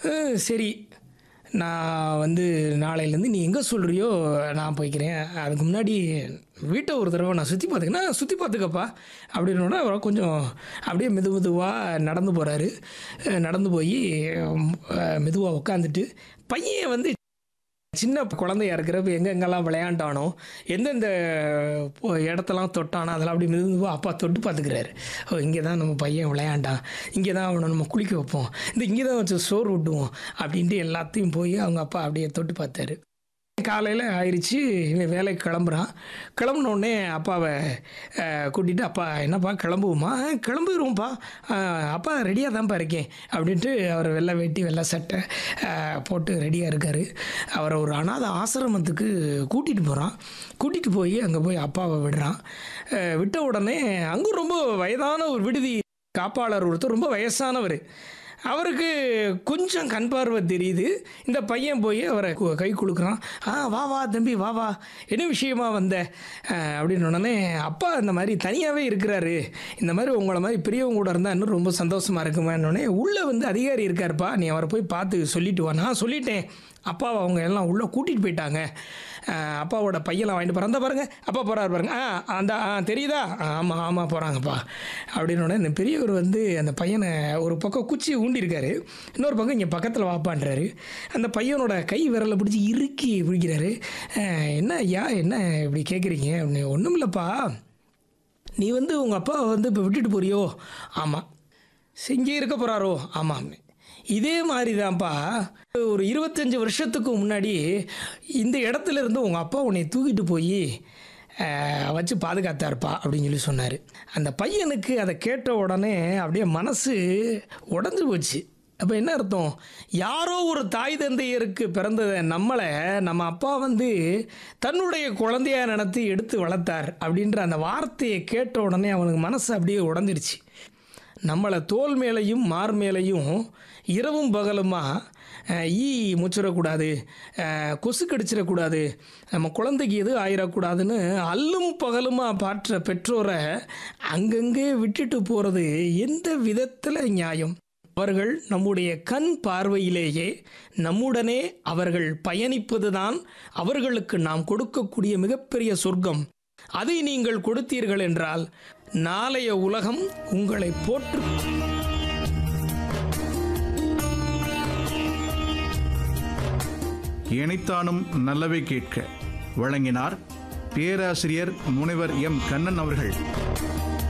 "அஹ், சரி நான் வந்து நாளையிலேருந்து நீ எங்கே சொல்கிறியோ நான் போய்க்கிறேன் அதுக்கு முன்னாடி வீட்டை ஒரு தடவை நான் சுற்றி பார்த்துக்கன்னா சுற்றி பார்த்துக்கப்பா அப்படின்னோட அவர் கொஞ்சம் அப்படியே மெது மெதுவாக நடந்து போகிறாரு நடந்து போய் மெதுவாக உட்காந்துட்டு பையன் வந்து சின்ன குழந்தையா இருக்கிறப்ப எங்கெங்கெல்லாம் விளையாண்டானோ எந்தெந்த பொ- இடத்தெல்லாம் தொட்டானோ அதெல்லாம் அப்படி மெதுவாக அப்பா தொட்டு பார்த்துக்கிறாரு ஓ இங்கே தான் நம்ம பையன் விளையாண்டான் இங்கே தான் அவனை நம்ம குளிக்க வைப்போம் இந்த இங்கே தான் வச்சு சோறு விட்டுவோம் அப்படின்ட்டு எல்லாத்தையும் போய் அவங்க அப்பா அப்படியே தொட்டு பார்த்தாரு காலையில் ஆயிடுச்சு இவன் வேலைக்கு கிளம்புறான் கிளம்புன உடனே அப்பாவை கூட்டிகிட்டு அப்பா என்னப்பா கிளம்புவோமா "ஆ, கிளம்பிடுவோம்ப்பா ஆ, அப்பா ரெடியாக தான்ப்பா இருக்கேன் அப்படின்ட்டு அவர் வெள்ளை வேட்டி வெள்ளை சட்டை ஆ, போட்டு ரெடியாக இருக்கார் அவரை ஒரு அனாதை ஆசிரமத்துக்கு கூட்டிகிட்டு போகிறான் கூட்டிகிட்டு போய் அங்கே போய் அப்பாவை விடுறான் ஆ, விட்ட உடனே அங்கே ரொம்ப வயதான ஒரு விடுதி காப்பாளர் ஒருத்தர் ரொம்ப வயசானவர் அவருக்கு கொஞ்சம் கண் பார்வை தெரியுது இந்த பையன் போய் அவரை கு- கை கொடுக்குறான் ஆ வா வா தம்பி வா வா என்ன விஷயமா வந்த அஹ், அப்படின்னு உடனே அப்பா இந்த மாதிரி தனியாகவே இருக்கிறாரு இந்த மாதிரி உங்களை மாதிரி பெரியவங்க கூட இருந்தால் இன்னும் ரொம்ப சந்தோஷமாக இருக்குமான்னொடனே உள்ளே வந்து அதிகாரி இருக்காருப்பா நீ அவரை போய் பார்த்து சொல்லிட்டு வா நான் சொல்லிட்டேன் அப்பாவை அவங்க எல்லாம் உள்ளே கூட்டிகிட்டு போயிட்டாங்க அஹ், அப்பாவோட பையெல்லாம் வாங்கிட்டு போகிறான் அந்த பாருங்க அப்பா போகிறாரு பாருங்க ஆ அந்த ஆ தெரியுதா ஆமாம் ஆமாம் போகிறாங்கப்பா அப்படின்னு உடனே இந்த பெரியவர் வந்து அந்த பையனை ஒரு பக்கம் குச்சி ஊண்டியிருக்காரு இன்னொரு பக்கம் இங்கே பக்கத்தில் வாப்பான்றாரு அந்த பையனோட கை விரலை பிடிச்சி இறுக்கி பிடிக்கிறாரு அஹ், என்ன ஐயா என்ன இப்படி கேட்குறீங்க அப்படின்னு ஒன்றும் இல்லைப்பா நீ வந்து உங்கள் அப்பா வந்து இப்போ விட்டுட்டு போறியோ ஆமாம் இங்கே இருக்க போகிறாரோ ஆமாம் இதே மாதிரி தான்ப்பா ஒரு இருபத்தஞ்சி வருஷத்துக்கு முன்னாடி இந்த இடத்துல இருந்து உங்கள் அப்பா உன்னை தூக்கிட்டு போய் வச்சு பாதுகாத்தாருப்பா அப்படின்னு சொல்லி சொன்னார் அந்த பையனுக்கு அதை கேட்ட உடனே அப்படியே மனசு உடஞ்சி போச்சு அப்போ என்ன அர்த்தம் யாரோ ஒரு தாய் தந்தையருக்கு பிறந்த நம்மளை நம்ம அப்பா வந்து தன்னுடைய குழந்தையா நினைத்து எடுத்து வளர்த்தார் அப்படின்ற அந்த வார்த்தையை கேட்ட உடனே அவனுக்கு மனசு அப்படியே உடஞ்சிருச்சு நம்மளை தோல் மேலையும் மார் மேலையும் இரவும் பகலுமா அஹ், ஈ முச்சிடக்கூடாது அஹ், கொசு கடிச்சிடக்கூடாது நம்ம குழந்தைக்கு எது ஆயிடக்கூடாதுன்னு அல்லும் பகலுமா பாற்ற பெற்றோரை அங்கங்கே விட்டுட்டு போகிறது எந்த விதத்தில் நியாயம் அவர்கள் நம்முடைய கண் பார்வையிலேயே நம்முடனே அவர்கள் பயணிப்பதுதான் அவர்களுக்கு நாம் கொடுக்கக்கூடிய மிகப்பெரிய சொர்க்கம் அதை நீங்கள் கொடுத்தீர்கள் என்றால் நாளைய உலகம் உங்களை போற்று இணைத்தானும் நல்லவை கேட்க வழங்கினார் பேராசிரியர் முனைவர் எம் கண்ணன் அவர்கள்